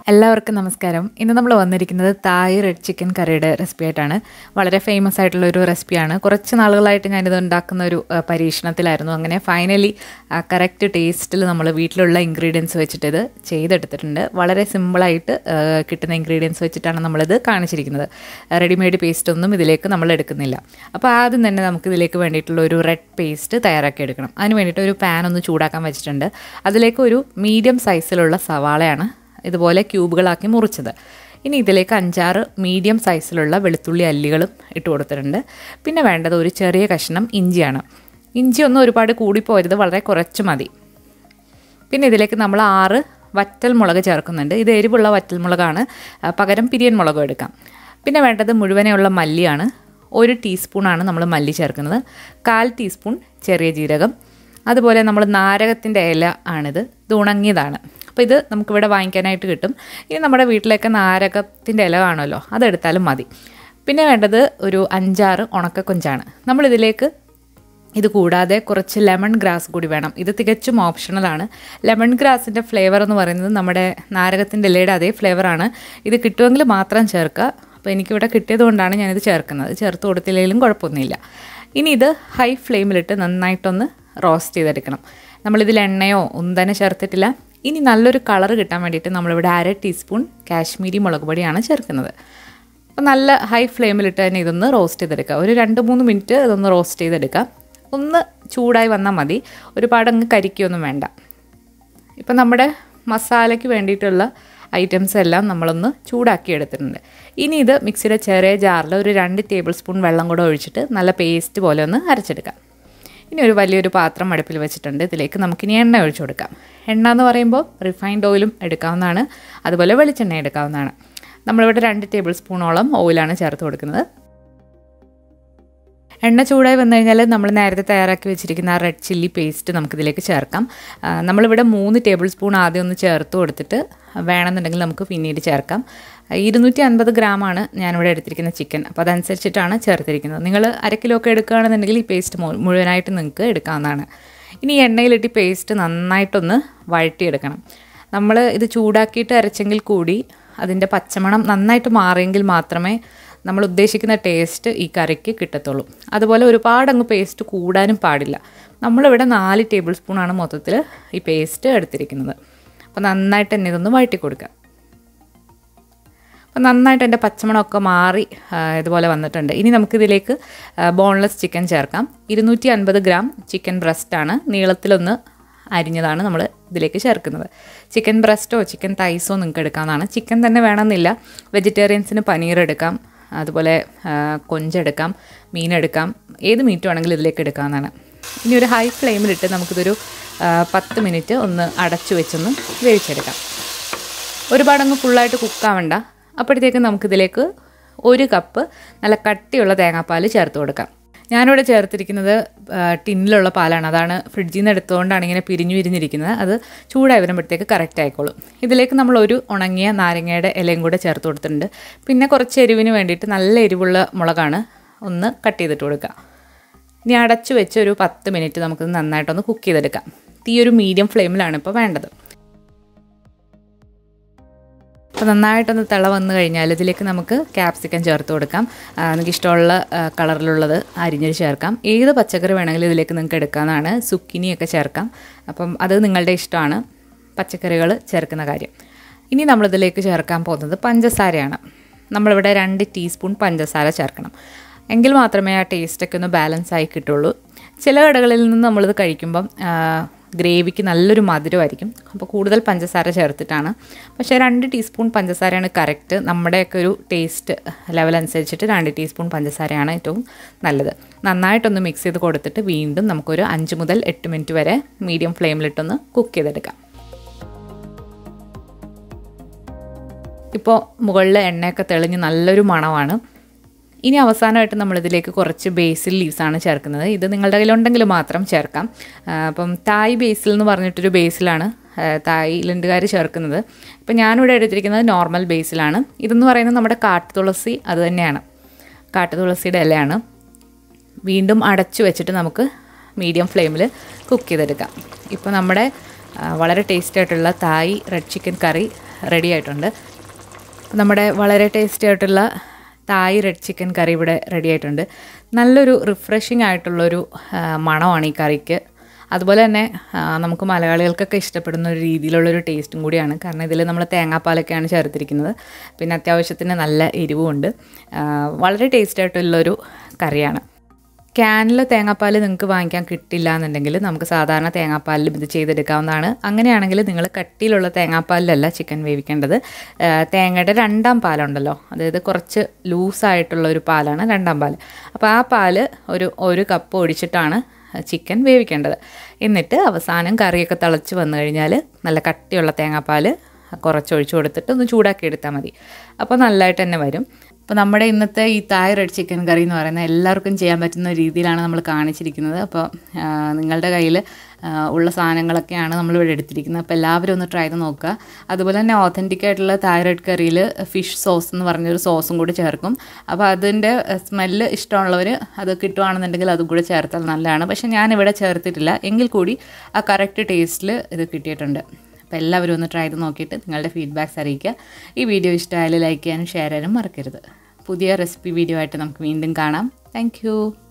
എല്ലാവർക്കും നമസ്കാരം ഇന്ന് നമ്മൾ വന്നിരിക്കുന്നത് തായ് റെഡ് ചിക്കൻ കറിയുടെ റെസിപ്പി ആയിട്ടാണ് വളരെ ഫേമസ് ആയിട്ടുള്ള ഒരു റെസിപ്പിയാണ് കുറച്ച് നാളുകളായിട്ട് ഞാനിത് ഉണ്ടാക്കുന്ന ഒരു ആ, പരീക്ഷണത്തിലായിരുന്നു അങ്ങനെ ഫൈനലി കറക്റ്റ് ടേസ്റ്റിൽ നമ്മൾ വീട്ടിലുള്ള ഇൻഗ്രീഡിയൻസ് വെച്ചിട്ട് ഇത് ചെയ്തെടുത്തിട്ടുണ്ട് വളരെ സിമ്പിളായിട്ട് ആ, കിട്ടുന്ന ഇൻഗ്രീഡിയൻസ് വെച്ചിട്ടാണ് നമ്മളിത് കാണിച്ചിരിക്കുന്നത് റെഡിമെയ്ഡ് പേസ്റ്റ് ഒന്നും ഇതിലേക്ക് നമ്മൾ എടുക്കുന്നില്ല അപ്പോൾ ആദ്യം തന്നെ നമുക്ക് ഇതിലേക്ക് വേണ്ടിയിട്ടുള്ള ഒരു റെഡ് പേസ്റ്റ് തയ്യാറാക്കി എടുക്കണം അതിന് വേണ്ടിയിട്ട് ഒരു പാൻ ഒന്ന് ചൂടാക്കാൻ വെച്ചിട്ടുണ്ട് അതിലേക്ക് ഒരു മീഡിയം സൈസിലുള്ള സവാളയാണ് ഇതുപോലെ ക്യൂബുകളാക്കി മുറിച്ചത് ഇനി ഇതിലേക്ക് അഞ്ചാറ് മീഡിയം സൈസിലുള്ള വെളുത്തുള്ളി അല്ലികളും ഇട്ട് കൊടുത്തിട്ടുണ്ട് പിന്നെ വേണ്ടത് ഒരു ചെറിയ കഷ്ണം ഇഞ്ചിയാണ് ഇഞ്ചി ഒന്നും ഒരുപാട് കൂടിപ്പോയത് വളരെ കുറച്ച് മതി പിന്നെ ഇതിലേക്ക് നമ്മൾ ആറ് വറ്റൽ മുളക് ചേർക്കുന്നുണ്ട് ഇത് എരിവുള്ള വറ്റൽ മുളകാണ് ആ, പകരം പിരിയൻ മുളകും എടുക്കാം പിന്നെ വേണ്ടത് മുഴുവനെയുള്ള മല്ലിയാണ് ഒരു ടീസ്പൂണാണ് നമ്മൾ മല്ലി ചേർക്കുന്നത് കാൽ ടീസ്പൂൺ ചെറിയ ജീരകം അതുപോലെ നമ്മൾ നാരകത്തിൻ്റെ ഇല ആണിത് ഇത് ഉണങ്ങിയതാണ് അപ്പോൾ ഇത് നമുക്കിവിടെ വാങ്ങിക്കാനായിട്ട് കിട്ടും ഇനി നമ്മുടെ വീട്ടിലൊക്കെ നാരകത്തിൻ്റെ ഇല കാണുമല്ലോ അതെടുത്താലും മതി പിന്നെ വേണ്ടത് ഒരു അഞ്ചാറ് ഉണക്കക്കൊഞ്ചാണ് നമ്മളിതിലേക്ക് ഇത് കൂടാതെ കുറച്ച് ലെമൺ ഗ്രാസ് കൂടി വേണം ഇത് തികച്ചും ഓപ്ഷണലാണ് ലെമൺ ഗ്രാസിൻ്റെ ഫ്ലേവർ എന്ന് പറയുന്നത് നമ്മുടെ നാരകത്തിൻ്റെ ഇലയുടെ അതേ ഫ്ലേവറാണ് ഇത് കിട്ടുമെങ്കിൽ മാത്രം ചേർക്കുക അപ്പോൾ എനിക്കിവിടെ കിട്ടിയത് കൊണ്ടാണ് ഞാനിത് ചേർക്കുന്നത് ചേർത്ത് കൊടുത്തില്ലെങ്കിലും കുഴപ്പമൊന്നുമില്ല ഇനി ഇത് ഹൈ ഫ്ലെയിമിലിട്ട് നന്നായിട്ടൊന്ന് റോസ്റ്റ് ചെയ്തെടുക്കണം നമ്മളിതിൽ എണ്ണയോ ഒന്നും തന്നെ ചേർത്തിട്ടില്ല ഇനി നല്ലൊരു കളർ കിട്ടാൻ വേണ്ടിയിട്ട് നമ്മളിവിടെ അര ടീസ്പൂൺ കാശ്മീരി മുളക് പൊടിയാണ് ചേർക്കുന്നത് അപ്പോൾ നല്ല ഹൈ ഫ്ലെയിമിലിട്ട് തന്നെ ഇതൊന്ന് റോസ്റ്റ് ചെയ്തെടുക്കുക ഒരു രണ്ട് മൂന്ന് മിനിറ്റ് ഇതൊന്ന് റോസ്റ്റ് ചെയ്തെടുക്കാം ഒന്ന് ചൂടായി വന്നാൽ മതി ഒരുപാട് അങ്ങ് കരിക്കൊന്നും വേണ്ട ഇപ്പം നമ്മുടെ മസാലയ്ക്ക് വേണ്ടിയിട്ടുള്ള ഐറ്റംസ് എല്ലാം നമ്മളൊന്ന് ചൂടാക്കി എടുത്തിട്ടുണ്ട് ഇനി ഇത് മിക്സിയുടെ ചെറിയ ജാറിൽ ഒരു രണ്ട് ടേബിൾ സ്പൂൺ വെള്ളം കൂടെ ഒഴിച്ചിട്ട് നല്ല പേസ്റ്റ് പോലെ ഒന്ന് അരച്ചെടുക്കാം ഇനി ഒരു വലിയൊരു പാത്രം അടുപ്പിൽ വെച്ചിട്ടുണ്ട് ഇതിലേക്ക് നമുക്കിനി എണ്ണ ഒഴിച്ചു കൊടുക്കാം എണ്ണ എന്ന് പറയുമ്പോൾ റിഫൈൻഡ് ഓയിലും എടുക്കാവുന്നതാണ് അതുപോലെ വെളിച്ചെണ്ണ എടുക്കാവുന്നതാണ് നമ്മളിവിടെ രണ്ട് ടേബിൾ സ്പൂണോളം ഓയിലാണ് ചേർത്ത് കൊടുക്കുന്നത് എണ്ണ ചൂടായി വന്നു കഴിഞ്ഞാൽ നമ്മൾ നേരത്തെ തയ്യാറാക്കി വെച്ചിരിക്കുന്ന ആ റെഡ് ചില്ലി പേസ്റ്റ് നമുക്കിതിലേക്ക് ചേർക്കാം ആ, നമ്മളിവിടെ മൂന്ന് ടേബിൾ സ്പൂൺ ആദ്യം ഒന്ന് ചേർത്ത് കൊടുത്തിട്ട് വേണമെന്നുണ്ടെങ്കിൽ നമുക്ക് പിന്നീട് ചേർക്കാം ഇരുന്നൂറ്റി അൻപത് ഗ്രാമാണ് ഞാനിവിടെ എടുത്തിരിക്കുന്ന ചിക്കൻ അപ്പോൾ അതനുസരിച്ചിട്ടാണ് ചേർത്തിരിക്കുന്നത് നിങ്ങൾ അര കിലോ ഒക്കെ എടുക്കുകയാണെന്നുണ്ടെങ്കിൽ ഈ പേസ്റ്റ് മുഴുവനായിട്ട് നിങ്ങൾക്ക് എടുക്കാവുന്നതാണ് ഇനി ഈ എണ്ണയിലിട്ട് ഈ പേസ്റ്റ് നന്നായിട്ടൊന്ന് വഴറ്റിയെടുക്കണം നമ്മൾ ഇത് ചൂടാക്കിയിട്ട് അരച്ചെങ്കിൽ കൂടി അതിൻ്റെ പച്ചമണം നന്നായിട്ട് മാറിയെങ്കിൽ മാത്രമേ നമ്മൾ ഉദ്ദേശിക്കുന്ന ടേസ്റ്റ് ഈ കറിക്ക് കിട്ടത്തുള്ളൂ അതുപോലെ ഒരുപാട് അങ്ങ് പേസ്റ്റ് കൂടാനും പാടില്ല നമ്മളിവിടെ നാല് ടേബിൾ സ്പൂണാണ് മൊത്തത്തിൽ ഈ പേസ്റ്റ് എടുത്തിരിക്കുന്നത് അപ്പോൾ നന്നായിട്ട് തന്നെ ഇതൊന്ന് വഴറ്റി കൊടുക്കുക അപ്പോൾ നന്നായിട്ട് എൻ്റെ പച്ചമണമൊക്കെ മാറി ആ, ഇതുപോലെ വന്നിട്ടുണ്ട് ഇനി നമുക്കിതിലേക്ക് ബോൺലെസ് ചിക്കൻ ചേർക്കാം ഇരുന്നൂറ്റി അൻപത് ഗ്രാം ചിക്കൻ ബ്രസ്റ്റാണ് നീളത്തിലൊന്ന് അരിഞ്ഞതാണ് നമ്മൾ ഇതിലേക്ക് ചേർക്കുന്നത് ചിക്കൻ ബ്രസ്റ്റോ ചിക്കൻ തൈസോ നിങ്ങൾക്ക് എടുക്കാവുന്നതാണ് ചിക്കൻ തന്നെ വേണമെന്നില്ല വെജിറ്റേറിയൻസിന് പനീർ എടുക്കാം അതുപോലെ ആ, കൊഞ്ചെടുക്കാം മീനെടുക്കാം ഏത് മീറ്റ് വേണമെങ്കിലും ഇതിലേക്ക് എടുക്കാവുന്നതാണ് ഇനി ഒരു ഹൈ ഫ്ലെയിമിലിട്ട് നമുക്കിതൊരു ആ, പത്ത് മിനിറ്റ് ഒന്ന് അടച്ചു വെച്ചൊന്ന് വേവിച്ചെടുക്കാം ഒരുപാടങ്ങ് ഫുള്ളായിട്ട് കുക്കാവണ്ട അപ്പോഴത്തേക്ക് നമുക്കിതിലേക്ക് ഒരു കപ്പ് നല്ല കട്ടിയുള്ള തേങ്ങാപ്പാൽ ചേർത്ത് കൊടുക്കാം ഞാനിവിടെ ചേർത്തിരിക്കുന്നത് ആ, ടിന്നിലുള്ള പാലാണ് അതാണ് ഫ്രിഡ്ജിൽ നിന്ന് എടുത്തുകൊണ്ടാണ് ഇങ്ങനെ പിരിഞ്ഞു പിരിഞ്ഞിരിക്കുന്നത് അത് ചൂടായി വരുമ്പോഴത്തേക്ക് കറക്റ്റ് ആയിക്കോളും ഇതിലേക്ക് നമ്മൾ ഒരു ഉണങ്ങിയ നാരങ്ങയുടെ ഇലയും കൂടെ ചേർത്ത് കൊടുത്തിട്ടുണ്ട് പിന്നെ കുറച്ച് എരിവിന് വേണ്ടിയിട്ട് നല്ല എരിവുള്ള മുളകാണ് ഒന്ന് കട്ട് ചെയ്തിട്ട് കൊടുക്കുക ഇനി അടച്ചു വെച്ച് ഒരു പത്ത് മിനിറ്റ് നമുക്ക് നന്നായിട്ടൊന്ന് കുക്ക് ചെയ്തെടുക്കാം തീ ഒരു മീഡിയം ഫ്ലെയിമിലാണ് ഇപ്പോൾ വേണ്ടത് അപ്പോൾ നന്നായിട്ടൊന്ന് തിള വന്നു കഴിഞ്ഞാൽ ഇതിലേക്ക് നമുക്ക് ക്യാപ്സിക്കം ചേർത്ത് കൊടുക്കാം ആ, നിങ്ങൾക്ക് ഇഷ്ടമുള്ള ആ, കളറിലുള്ളത് അരിഞ്ഞത് ചേർക്കാം ഏത് പച്ചക്കറി വേണമെങ്കിലും ഇതിലേക്ക് നിങ്ങൾക്ക് എടുക്കാവുന്നതാണ് സുക്കിനിയൊക്കെ ചേർക്കാം അപ്പം അത് നിങ്ങളുടെ ഇഷ്ടമാണ് പച്ചക്കറികൾ ചേർക്കുന്ന കാര്യം ഇനി നമ്മളിതിലേക്ക് ചേർക്കാൻ പോകുന്നത് പഞ്ചസാരയാണ് നമ്മളിവിടെ രണ്ട് ടീസ്പൂൺ പഞ്ചസാര ചേർക്കണം എങ്കിൽ മാത്രമേ ആ ടേസ്റ്റൊക്കെ ഒന്ന് ബാലൻസ് ആയി കിട്ടുള്ളൂ ചില കടകളിൽ നിന്ന് നമ്മളിത് കഴിക്കുമ്പം ആ, ഗ്രേവിക്ക് നല്ലൊരു മധുരമായിരിക്കും അപ്പോൾ കൂടുതൽ പഞ്ചസാര ചേർത്തിട്ടാണ് പക്ഷേ രണ്ട് ടീസ്പൂൺ പഞ്ചസാരയാണ് കറക്റ്റ് നമ്മുടെയൊക്കെ ഒരു ടേസ്റ്റ് ലെവൽ അനുസരിച്ചിട്ട് രണ്ട് ടീസ്പൂൺ പഞ്ചസാരയാണ് ഏറ്റവും നല്ലത് നന്നായിട്ടൊന്ന് മിക്സ് ചെയ്ത് കൊടുത്തിട്ട് വീണ്ടും നമുക്കൊരു അഞ്ച് മുതൽ എട്ട് മിനിറ്റ് വരെ മീഡിയം ഫ്ലെയിമിലിട്ടൊന്ന് കുക്ക് ചെയ്തെടുക്കാം ഇപ്പോൾ മുകളിൽ എണ്ണയൊക്കെ തെളിഞ്ഞ് നല്ലൊരു മണമാണ് ഇനി അവസാനമായിട്ട് നമ്മളിതിലേക്ക് കുറച്ച് ബേസിൽ ലീവ്സാണ് ചേർക്കുന്നത് ഇത് നിങ്ങളുടെ കയ്യിലുണ്ടെങ്കിൽ മാത്രം ചേർക്കാം ആ, അപ്പം തായ് ബേസിൽ എന്ന് പറഞ്ഞിട്ടൊരു ബേസിലാണ് ആ, തായ്ലൻഡുകാർ ചേർക്കുന്നത് ഇപ്പം ഞാനിവിടെ എടുത്തിരിക്കുന്നത് നോർമൽ ബേസിലാണ് ഇതെന്ന് പറയുന്നത് നമ്മുടെ കാട്ടുതുളസി അത് തന്നെയാണ് കാട്ടുതുളസിയുടെ ഇലയാണ് വീണ്ടും അടച്ചു വെച്ചിട്ട് നമുക്ക് മീഡിയം ഫ്ലെയിമിൽ കുക്ക് ചെയ്തെടുക്കാം ഇപ്പോൾ നമ്മുടെ ആ, വളരെ ടേസ്റ്റി ആയിട്ടുള്ള Thai red chicken curry ready ആയിട്ടുണ്ട് നമ്മുടെ വളരെ ടേസ്റ്റി ആയിട്ടുള്ള തായ് റെഡ് ചിക്കൻ കറി ഇവിടെ റെഡി ആയിട്ടുണ്ട് നല്ലൊരു റിഫ്രഷിംഗ് ആയിട്ടുള്ളൊരു ആ, മണമാണ് ഈ കറിക്ക് അതുപോലെ തന്നെ ആ, നമുക്ക് മലയാളികൾക്കൊക്കെ ഇഷ്ടപ്പെടുന്ന ഒരു രീതിയിലുള്ളൊരു ടേസ്റ്റും കൂടിയാണ് കാരണം ഇതിൽ നമ്മൾ തേങ്ങാപ്പാലൊക്കെയാണ് ചേർത്തിരിക്കുന്നത് പിന്നെ അത്യാവശ്യത്തിന് നല്ല എരിവുമുണ്ട് ആ, വളരെ ടേസ്റ്റ് ആയിട്ടുള്ളൊരു കറിയാണ് ക്യാനിൽ തേങ്ങാപ്പാൽ നിങ്ങൾക്ക് വാങ്ങിക്കാൻ കിട്ടില്ല എന്നുണ്ടെങ്കിൽ നമുക്ക് സാധാരണ തേങ്ങാപ്പാലിൽ ഇത് ചെയ്തെടുക്കാവുന്നതാണ് അങ്ങനെയാണെങ്കിൽ നിങ്ങൾ കട്ടിയിലുള്ള തേങ്ങാപ്പാലിലല്ല ചിക്കൻ വേവിക്കേണ്ടത് ആ, തേങ്ങയുടെ രണ്ടാം പാലുണ്ടല്ലോ അതായത് കുറച്ച് ലൂസായിട്ടുള്ള ഒരു പാലാണ് രണ്ടാം പാൽ അപ്പോൾ ആ പാല് ഒരു ഒരു കപ്പ് ഒഴിച്ചിട്ടാണ് ചിക്കൻ വേവിക്കേണ്ടത് എന്നിട്ട് അവസാനം കറിയൊക്കെ തിളച്ച് വന്നു കഴിഞ്ഞാൽ നല്ല കട്ടിയുള്ള തേങ്ങാപ്പാൽ കുറച്ച് ഒഴിച്ചു കൊടുത്തിട്ട് ഒന്ന് ചൂടാക്കി എടുത്താൽ മതി അപ്പോൾ നല്ലതായിട്ട് തന്നെ വരും അപ്പോൾ നമ്മുടെ ഇന്നത്തെ ഈ തായ് റെഡ് ചിക്കൻ കറി എന്ന് പറയുന്നത് എല്ലാവർക്കും ചെയ്യാൻ പറ്റുന്ന രീതിയിലാണ് നമ്മൾ കാണിച്ചിരിക്കുന്നത് അപ്പോൾ ആ, നിങ്ങളുടെ കയ്യിൽ ഉള്ള സാധനങ്ങളൊക്കെയാണ് നമ്മളിവിടെ എടുത്തിരിക്കുന്നത് അപ്പോൾ എല്ലാവരും ഒന്ന് ട്രൈ ചെയ്ത് നോക്കുക അതുപോലെ തന്നെ ഓത്തൻറ്റിക് ആയിട്ടുള്ള തായ് റെഡ് കറിയിൽ ഫിഷ് സോസ് എന്ന് പറഞ്ഞൊരു സോസും കൂടി ചേർക്കും അപ്പോൾ അതിൻ്റെ സ്മെല്ല് ഇഷ്ടമുള്ളവർ അത് കിട്ടുവാണെന്നുണ്ടെങ്കിൽ അതും കൂടി ചേർത്താൽ നല്ലതാണ് പക്ഷേ ഞാനിവിടെ ചേർത്തിട്ടില്ല എങ്കിൽ കൂടി ആ കറക്റ്റ് ടേസ്റ്റിൽ ഇത് കിട്ടിയിട്ടുണ്ട് അപ്പോൾ എല്ലാവരും ഒന്ന് ട്രൈ ചെയ്ത് നോക്കിയിട്ട് നിങ്ങളുടെ ഫീഡ്ബാക്ക്സ് അറിയിക്കുക ഈ വീഡിയോ ഇഷ്ടമായാലും ലൈക്ക് ചെയ്യാനും ഷെയർ ചെയ്യാനും മറക്കരുത് പുതിയ റെസിപ്പി വീഡിയോ ആയിട്ട് നമുക്ക് വീണ്ടും കാണാം താങ്ക്